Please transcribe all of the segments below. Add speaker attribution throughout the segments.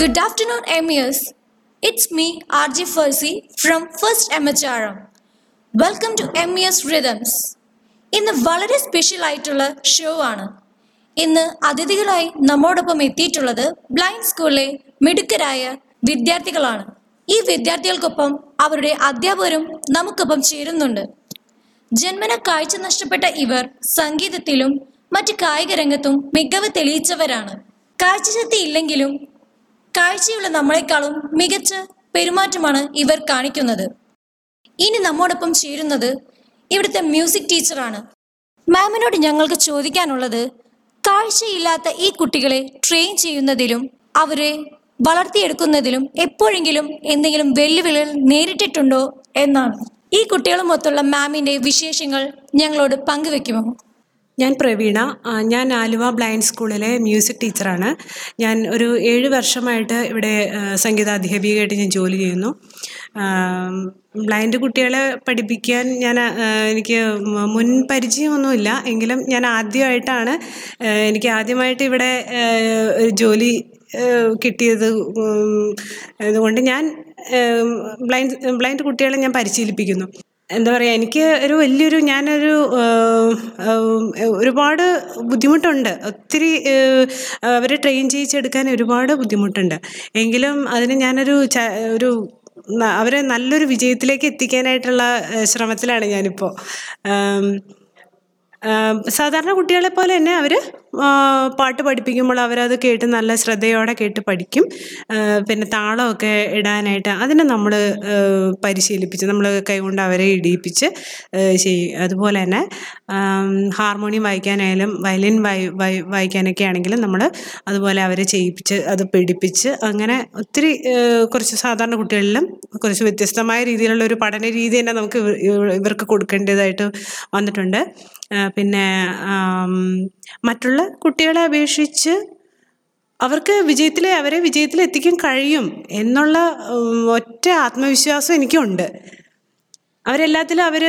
Speaker 1: Good afternoon, MES. It's me, RJ Farsi from First MHRM. Welcome to M E S Rhythms ഇന്ന് വളരെ special ആയിട്ടുള്ള show ആണ് ഇന്ന് അതിഥികളായി നമ്മോടൊപ്പം എത്തിയിട്ടുള്ളത് ബ്ലൈൻഡ് സ്കൂളിലെ മിടുക്കരായ വിദ്യാർത്ഥികളാണ് ഈ വിദ്യാർത്ഥികൾക്കൊപ്പം അവരുടെ അധ്യാപകരും നമുക്കൊപ്പം ചേരുന്നുണ്ട് ജന്മന കാഴ്ച നഷ്ടപ്പെട്ട ഇവർ സംഗീതത്തിലും മറ്റ് കായിക രംഗത്തും മികവ് തെളിയിച്ചവരാണ് കാഴ്ചശക്തി ഇല്ലെങ്കിലും കാഴ്ചയുള്ള നമ്മളെക്കാളും മികച്ച പെരുമാറ്റമാണ് ഇവർ കാണിക്കുന്നത് ഇനി നമ്മോടൊപ്പം ചേരുന്നത് ഇവിടുത്തെ മ്യൂസിക് ടീച്ചറാണ് മാമിനോട് ഞങ്ങൾക്ക് ചോദിക്കാനുള്ളത് കാഴ്ചയില്ലാത്ത ഈ കുട്ടികളെ ട്രെയിൻ ചെയ്യുന്നതിലും അവരെ വളർത്തിയെടുക്കുന്നതിലും എപ്പോഴെങ്കിലും എന്തെങ്കിലും വെല്ലുവിളികൾ നേരിട്ടിട്ടുണ്ടോ എന്നാണ് ഈ കുട്ടികളുമൊത്തുള്ള മാമിന്റെ വിശേഷങ്ങൾ ഞങ്ങളോട് പങ്കുവെക്കുമോ
Speaker 2: ഞാൻ പ്രവീണ ആ, ഞാൻ ആലുവ ബ്ലൈൻഡ് സ്കൂളിലെ മ്യൂസിക് ടീച്ചറാണ് ഞാൻ ഒരു ഏഴ് വർഷമായിട്ട് ഇവിടെ ആ, സംഗീതാധ്യാപികയായിട്ട് ഞാൻ ജോലി ചെയ്യുന്നു ആം, ബ്ലൈൻഡ് കുട്ടികളെ പഠിപ്പിക്കാൻ ഞാൻ ആ, എനിക്ക് മ- മുൻ പരിചയമൊന്നുമില്ല എങ്കിലും ഞാൻ ആദ്യമായിട്ടാണ് ആ, എനിക്ക് ആദ്യമായിട്ട് ഇവിടെ ആ, ഒരു ജോലി ആ, കിട്ടിയത് ഉം, അതുകൊണ്ട് ഞാൻ ബ്ലൈൻഡ് ബ്ലൈൻഡ് കുട്ടികളെ ഞാൻ പരിശീലിപ്പിക്കുന്നു എന്താ പറയുക എനിക്ക് ഒരു വലിയൊരു ഞാനൊരു ഏഹ്, ഏഹ്, ഒരുപാട് ബുദ്ധിമുട്ടുണ്ട് ഒത്തിരി ഏഹ്, അവരെ ട്രെയിൻ ചെയ്യിച്ചെടുക്കാൻ ഒരുപാട് ബുദ്ധിമുട്ടുണ്ട് എങ്കിലും അതിന് ഞാനൊരു ച ഒരു ന- അവരെ നല്ലൊരു വിജയത്തിലേക്ക് എത്തിക്കാനായിട്ടുള്ള ഏഹ്, ശ്രമത്തിലാണ് ഞാനിപ്പോൾ ഏം, ആം, സാധാരണ കുട്ടികളെ പോലെ തന്നെ അവർ പാട്ട് പഠിപ്പിക്കുമ്പോൾ അവരത് കേട്ട് നല്ല ശ്രദ്ധയോടെ കേട്ട് പഠിക്കും ആ, പിന്നെ താളമൊക്കെ ഇടാനായിട്ട് അതിനെ നമ്മൾ പരിശീലിപ്പിച്ച് നമ്മൾ കൈകൊണ്ട് അവരെ ഇടിയിപ്പിച്ച് ആ, ചെയ്യും അതുപോലെ തന്നെ ആം, ഹാർമോണിയം വായിക്കാനായാലും വയലിൻ വായി വായി വായിക്കാനൊക്കെ ആണെങ്കിലും നമ്മൾ അതുപോലെ അവരെ ചെയ്യിപ്പിച്ച് അത് പിടിപ്പിച്ച് അങ്ങനെ ഒത്തിരി ആ, കുറച്ച് സാധാരണ കുട്ടികളിലും കുറച്ച് വ്യത്യസ്തമായ രീതിയിലുള്ള ഒരു പഠന രീതി തന്നെ നമുക്ക് ഇവ- ഇവ- ഇവർക്ക് കൊടുക്കേണ്ടതായിട്ട് വന്നിട്ടുണ്ട് ആ, പിന്നെ ആം, മറ്റുള്ള കുട്ടികളെ അപേക്ഷിച്ച് അവർക്ക് വിജയത്തിൽ അവരെ വിജയത്തിൽ എത്തിക്കാൻ കഴിയും എന്നുള്ള ഉം, ഒറ്റ ആത്മവിശ്വാസം എനിക്കുണ്ട് അവരെല്ലാത്തിലും അവർ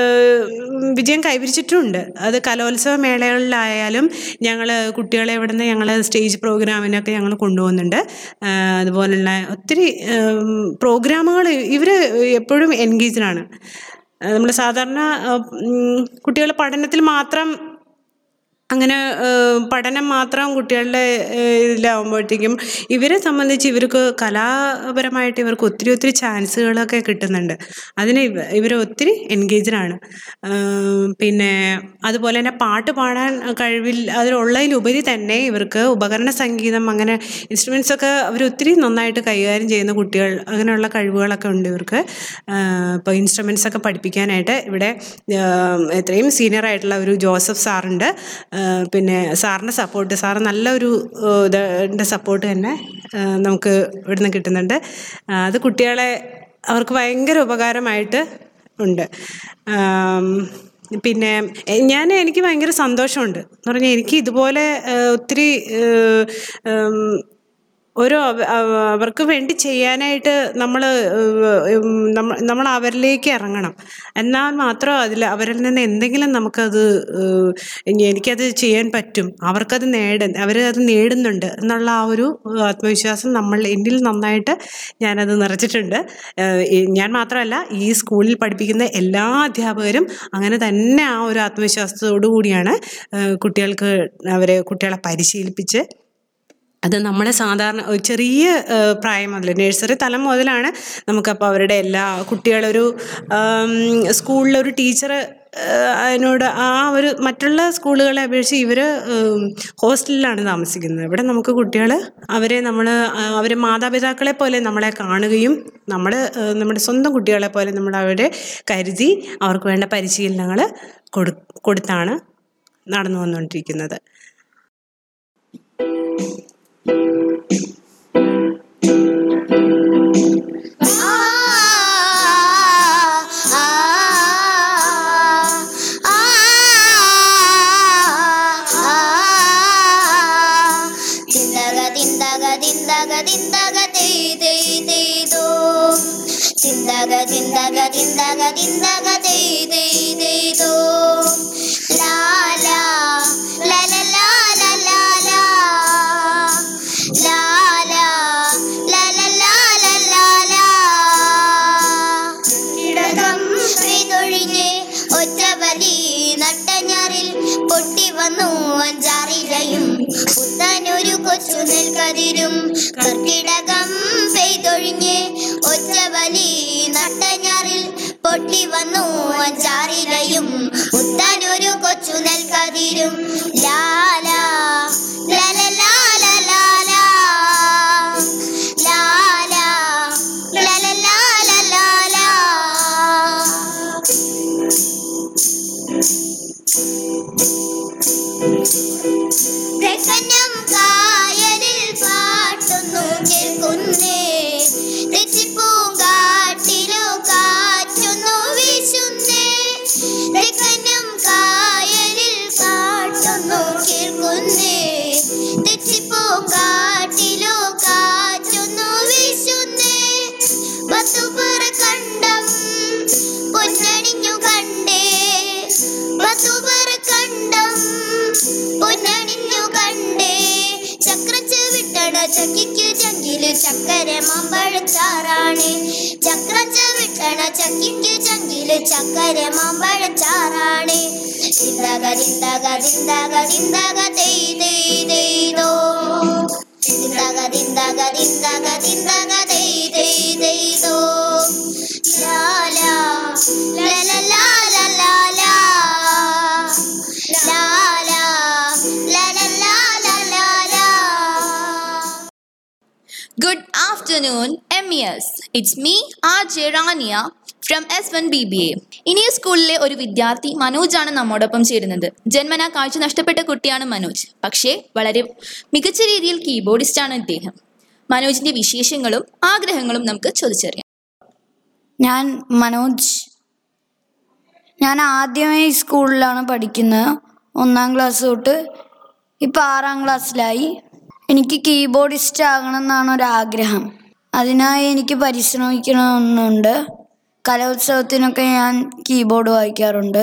Speaker 2: വിജയം കൈവരിച്ചിട്ടുമുണ്ട് അത് കലോത്സവ മേളകളിലായാലും ഞങ്ങൾ കുട്ടികളെ ഇവിടുന്ന് ഞങ്ങൾ സ്റ്റേജ് പ്രോഗ്രാമിനൊക്കെ ഞങ്ങൾ കൊണ്ടുപോകുന്നുണ്ട് ആ, അതുപോലുള്ള ഒത്തിരി പ്രോഗ്രാമുകൾ ഇവർ എപ്പോഴും എൻഗേജ്ഡാണ് നമ്മൾ സാധാരണ കുട്ടികൾ പഠനത്തിൽ മാത്രം അങ്ങനെ ഏഹ്, പഠനം മാത്രം കുട്ടികളുടെ ഏഹ്, ഇതിലാവുമ്പോഴത്തേക്കും ഇവരെ സംബന്ധിച്ച് ഇവർക്ക് കലാപരമായിട്ട് ഇവർക്ക് ഒത്തിരി ഒത്തിരി ചാൻസുകളൊക്കെ കിട്ടുന്നുണ്ട് അതിന് ഇവ ഇവർ ഒത്തിരി എൻഗേജ്ഡാണ് പിന്നെ അതുപോലെ തന്നെ പാട്ട് പാടാൻ കഴിവിൽ അതിലുള്ളതിലുപരി തന്നെ ഇവർക്ക് ഉപകരണ സംഗീതം അങ്ങനെ ഇൻസ്ട്രുമെൻസ് ഒക്കെ അവർ ഒത്തിരി നന്നായിട്ട് കൈകാര്യം ചെയ്യുന്ന കുട്ടികൾ അങ്ങനെയുള്ള കഴിവുകളൊക്കെ ഉണ്ട് ഇവർക്ക് ഇപ്പോൾ ഇൻസ്ട്രുമെൻസ് ഒക്കെ പഠിപ്പിക്കാനായിട്ട് ഇവിടെ ആഹ്, എത്രയും സീനിയർ ആയിട്ടുള്ള ഒരു ജോസഫ് സാറുണ്ട് ആഹ്, പിന്നെ സാറിൻ്റെ സപ്പോർട്ട് സാറ് നല്ലൊരു ആഹ്, ഇതിൻ്റെ സപ്പോർട്ട് തന്നെ ആഹ്, നമുക്ക് ഇവിടുന്ന് കിട്ടുന്നുണ്ട് ആഹ്, അത് കുട്ടികളെ അവർക്ക് ഭയങ്കര ഉപകാരമായിട്ട് ഉണ്ട് ആം, പിന്നെ എ- ഞാൻ എനിക്ക് ഭയങ്കര സന്തോഷമുണ്ട് എന്ന് പറഞ്ഞാൽ എനിക്ക് ഇതുപോലെ ഏഹ്, ഒത്തിരി ഏഹ്, ഉം, ഓരോ അവ- അവ- അവർക്ക് വേണ്ടി ചെയ്യാനായിട്ട് നമ്മൾ നമ്മൾ അവരിലേക്ക് ഇറങ്ങണം എന്നാൽ മാത്രം അതിൽ അവരിൽ നിന്ന് എന്തെങ്കിലും നമുക്കത് ഏഹ്, ഇനി എനിക്കത് ചെയ്യാൻ പറ്റും അവർക്കത് നേട അവർ അത് നേടുന്നുണ്ട് എന്നുള്ള ആ ഒരു ആത്മവിശ്വാസം നമ്മൾ എന്നിൽ നന്നായിട്ട് ഞാനത് നിറച്ചിട്ടുണ്ട് ഏഹ്, ഈ- ഞാൻ മാത്രമല്ല ഈ സ്കൂളിൽ പഠിപ്പിക്കുന്ന എല്ലാ അധ്യാപകരും അങ്ങനെ തന്നെ ആ ഒരു ആത്മവിശ്വാസത്തോടു കൂടിയാണ് ഏഹ്, കുട്ടികൾക്ക് അവരെ കുട്ടികളെ പരിശീലിപ്പിച്ച് അത് നമ്മളെ സാധാരണ ഒരു ചെറിയ ഏഹ്, പ്രായം മുതൽ നഴ്സറി തലം മുതലാണ് നമുക്കപ്പോൾ അവരുടെ എല്ലാ കുട്ടികളൊരു ആം, സ്കൂളിലൊരു ടീച്ചർ അതിനോട് ആ ഒരു മറ്റുള്ള സ്കൂളുകളെ അപേക്ഷിച്ച് ഇവർ ഹോസ്റ്റലിലാണ് താമസിക്കുന്നത് ഇവിടെ നമുക്ക് കുട്ടികൾ അവരെ നമ്മൾ അവരെ മാതാപിതാക്കളെ പോലെ നമ്മളെ കാണുകയും നമ്മൾ നമ്മുടെ സ്വന്തം കുട്ടികളെ പോലെ നമ്മൾ അവരെ കരുതി അവർക്ക് വേണ്ട പരിശീലനങ്ങൾ കൊടു കൊടുത്താണ് നടന്നു വന്നുകൊണ്ടിരിക്കുന്നത്
Speaker 3: ತಿಂದಗ ತಿಂದಗ ತಿಂದಗ ತಿಂದಗ ತೈ ತೈ ತೈದು ತಿಂದಗ ತಿಂದಗ ತಿಂದಗ ತಿಂದಗ ತೈ ತೈ ತೈದು ಲಾ ಲಾ ಲಾ ಲಾ ಲಾ ಲಾ ಲಾ ಲಾ ಲಾ ಲಾ പുത്തനൊരു കൊച്ചു നെൽക്കതിരും കർക്കിടകം പെയ്തൊഴിഞ്ഞ് ഒറ്റവലി നട്ടഞ്ഞാറിൽ പൊട്ടി വന്നു അഞ്ചാറിലയും പുത്തനൊരു കൊച്ചു നെൽക്കതിരും ലാലാ ലലലാ ലലാലാ ലാലാ ലലലാ ലലാലാ തെക്കനം കായലിൽ പാട്ടുന്നു കേൾക്കുന്നേ തെച്ചിപ്പൂങ്കാട്ടിലോ കാറ്റുന്നു വീശുന്നേ തെക്കനം കായലിൽ പാട്ടുന്നു കേൾക്കുന്നേ തെച്ചിപ്പൂങ്കാട്ടിലോ കാറ്റുന്നു വീശുന്നേ പത്തുപറ കണ്ടം പൊന്നണിഞ്ഞു കണ്ടേ പത്തുപറ കണ്ടം പൊന്നണിഞ്ഞു കണ്ടേ ചക്രച്ച് വിട്ടണ ചക്കിക്ക് ചങ്കില് ചക്കര മാമ്പഴച്ചാറാണ് ചക്രച്ച് വിട്ടണ ചക്കിക്ക് ചങ്കില് ചക്കര മാമ്പഴച്ചാറാണ് തിന്തക തിന്തക തിന്തക തിന്തക തെയ് തെയ് തെയ്തോ തിന്തക തിന്തക തിന്തക തിന്തക തെയ് തെയ് തെയ്തോ ലാലാ ലലലാ ലലാലാ ലാലാ ലലലാ ലലാലാ
Speaker 1: Good afternoon, MES. It's me, RJ Rania from S1 BBA. ഇനി ഈ സ്കൂളിലെ ഒരു വിദ്യാർത്ഥി മനോജാണ് നമ്മോടൊപ്പം ചേരുന്നത് ജന്മന കാഴ്ച നഷ്ടപ്പെട്ട കുട്ടിയാണ് മനോജ് പക്ഷേ വളരെ മികച്ച രീതിയിൽ കീബോർഡിസ്റ്റാണ് ഇദ്ദേഹം മനോജിന്റെ വിശേഷങ്ങളും ആഗ്രഹങ്ങളും നമുക്ക് ചോദിച്ചറിയാം
Speaker 4: ഞാൻ മനോജ് ഞാൻ ആദ്യമേ ഈ സ്കൂളിലാണ് പഠിക്കുന്നത് ഒന്നാം ക്ലാസ് തൊട്ട് ഇപ്പം ആറാം ക്ലാസ്സിലായി എനിക്ക് കീബോർഡിസ്റ്റ് ആകണം എന്നാണ് ഒരാഗ്രഹം അതിനായി എനിക്ക് പരിശ്രമിക്കണമെന്നുണ്ട് കലോത്സവത്തിനൊക്കെ ഞാൻ കീബോർഡ് വായിക്കാറുണ്ട്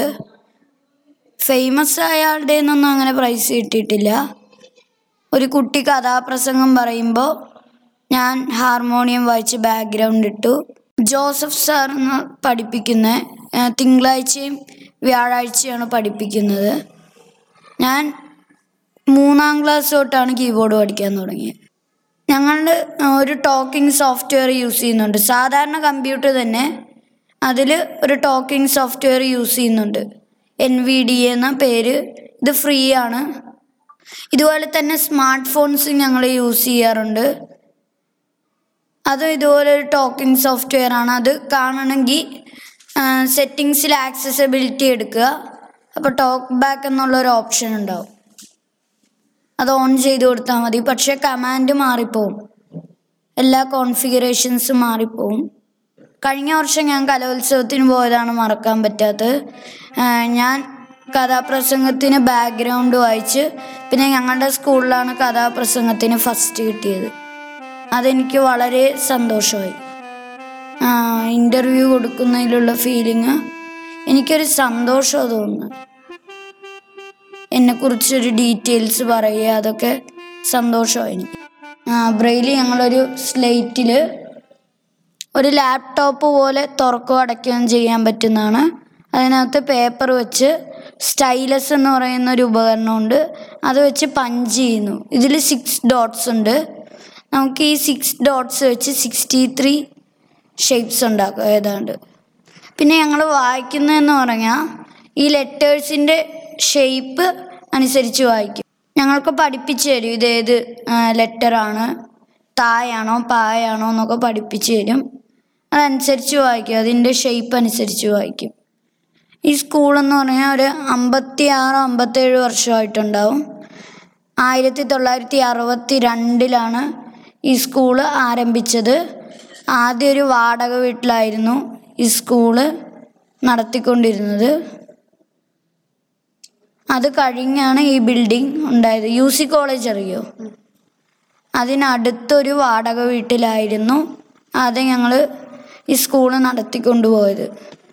Speaker 4: ഫേമസ് ആയ ആളുടെ നിന്നൊന്നും അങ്ങനെ പ്രൈസ് കിട്ടിയിട്ടില്ല ഒരു കുട്ടി കഥാപ്രസംഗം പറയുമ്പോൾ ഞാൻ ഹാർമോണിയം വായിച്ച് ബാക്ക്ഗ്രൗണ്ട് ഇട്ടു ജോസഫ് സാർ എന്ന് പഠിപ്പിക്കുന്ന ഏഹ്, തിങ്കളാഴ്ചയും വ്യാഴാഴ്ചയാണ് പഠിപ്പിക്കുന്നത് ഞാൻ മൂന്നാം ക്ലാസ് തൊട്ടാണ് കീബോർഡ് പഠിക്കാൻ തുടങ്ങിയത് ഞങ്ങളുടെ ഒരു ടോക്കിംഗ് സോഫ്റ്റ്വെയർ യൂസ് ചെയ്യുന്നുണ്ട് സാധാരണ കമ്പ്യൂട്ടർ തന്നെ അതിൽ ഒരു ടോക്കിംഗ് സോഫ്റ്റ്വെയർ യൂസ് ചെയ്യുന്നുണ്ട് എൻ വി ഡി എന്ന പേര് ഇത് ഫ്രീ ആണ് ഇതുപോലെ തന്നെ സ്മാർട്ട് ഫോൺസ് ഞങ്ങൾ യൂസ് ചെയ്യാറുണ്ട് അതും ഇതുപോലെ ഒരു ടോക്കിംഗ് സോഫ്റ്റ്വെയർ ആണ് അത് കാണണമെങ്കിൽ സെറ്റിങ്സിൽ ആക്സസബിലിറ്റി എടുക്കുക അപ്പോൾ ടോക്ക് ബാക്ക് എന്നുള്ളൊരു ഓപ്ഷൻ ഉണ്ടാവും അത് ഓൺ ചെയ്ത് കൊടുത്താൽ മതി പക്ഷേ കമാൻഡ് മാറിപ്പോവും എല്ലാ കോൺഫിഗറേഷൻസും മാറിപ്പോവും കഴിഞ്ഞ വർഷം ഞാൻ കലോത്സവത്തിന് പോയതാണ് മറക്കാൻ പറ്റാത്തത് ആ, ഞാൻ കഥാപ്രസംഗത്തിന് ബാക്ക്ഗ്രൗണ്ട് വായിച്ച് പിന്നെ ഞങ്ങളുടെ സ്കൂളിലാണ് കഥാപ്രസംഗത്തിന് ഫസ്റ്റ് കിട്ടിയത് അതെനിക്ക് വളരെ സന്തോഷമായി ഇൻ്റർവ്യൂ കൊടുക്കുന്നതിലുള്ള ഫീലിങ് എനിക്കൊരു സന്തോഷമാണ് തോന്നുന്നു എന്നെക്കുറിച്ചൊരു ഡീറ്റെയിൽസ് പറയുക അതൊക്കെ സന്തോഷമായി എനിക്ക് ബ്രെയിലി ഞങ്ങളൊരു സ്ലേറ്റിൽ ഒരു ലാപ്ടോപ്പ് പോലെ തുറക്കുകയും അടയ്ക്കുകയും ചെയ്യാൻ പറ്റുന്നതാണ് അതിനകത്ത് പേപ്പർ വെച്ച് സ്റ്റൈലസ് എന്ന് പറയുന്ന ഒരു ഉപകരണമുണ്ട് അത് വെച്ച് പഞ്ച് ചെയ്യുന്നു ഇതിൽ സിക്സ് ഡോട്ട്സ് ഉണ്ട് നമുക്ക് ഈ സിക്സ് ഡോട്ട്സ് വെച്ച് സിക്സ്റ്റി ത്രീ ഷേപ്സ് ഉണ്ടാക്കും ഏതാണ്ട് പിന്നെ ഞങ്ങൾ വായിക്കുന്നതെന്ന് പറഞ്ഞാൽ ഈ ലെറ്റേഴ്സിൻ്റെ ഷേപ്പ് അനുസരിച്ച് വായിക്കും ഞങ്ങൾക്ക് പഠിപ്പിച്ചു തരും ഇതേത് ലെറ്ററാണ് തായാണോ പായാണോ എന്നൊക്കെ പഠിപ്പിച്ചു തരും അതനുസരിച്ച് വായിക്കും അതിൻ്റെ ഷേപ്പ് അനുസരിച്ച് വായിക്കും ഈ സ്കൂളെന്ന് പറഞ്ഞാൽ ഒരു അമ്പത്തി ആറ് അമ്പത്തേഴ് വർഷമായിട്ടുണ്ടാവും ആയിരത്തി തൊള്ളായിരത്തി അറുപത്തി രണ്ടിലാണ് ഈ സ്കൂള് ആരംഭിച്ചത് ആദ്യം ഒരു വാടക വീട്ടിലായിരുന്നു ഈ സ്കൂള് നടത്തിക്കൊണ്ടിരുന്നത് അത് കഴിഞ്ഞാണ് ഈ ബിൽഡിംഗ് ഉണ്ടായത് യു സി കോളേജ് അറിയോ അതിനടുത്തൊരു വാടക വീട്ടിലായിരുന്നു അത് ഞങ്ങൾ ഈ സ്കൂള് നടത്തിക്കൊണ്ടുപോയത്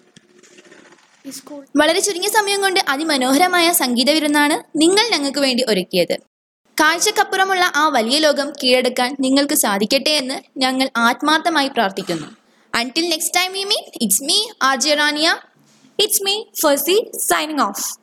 Speaker 1: വളരെ ചുരുങ്ങിയ സമയം കൊണ്ട് അതിമനോഹരമായ സംഗീത വിരുന്നാണ് നിങ്ങൾ ഞങ്ങൾക്ക് വേണ്ടി ഒരുക്കിയത് കാഴ്ചക്കപ്പുറമുള്ള ആ വലിയ ലോകം കീഴടക്കാൻ നിങ്ങൾക്ക് സാധിക്കട്ടെ എന്ന് ഞങ്ങൾ ആത്മാർത്ഥമായി പ്രാർത്ഥിക്കുന്നു until next time we meet it's me R J Rania it's me Fasi signing of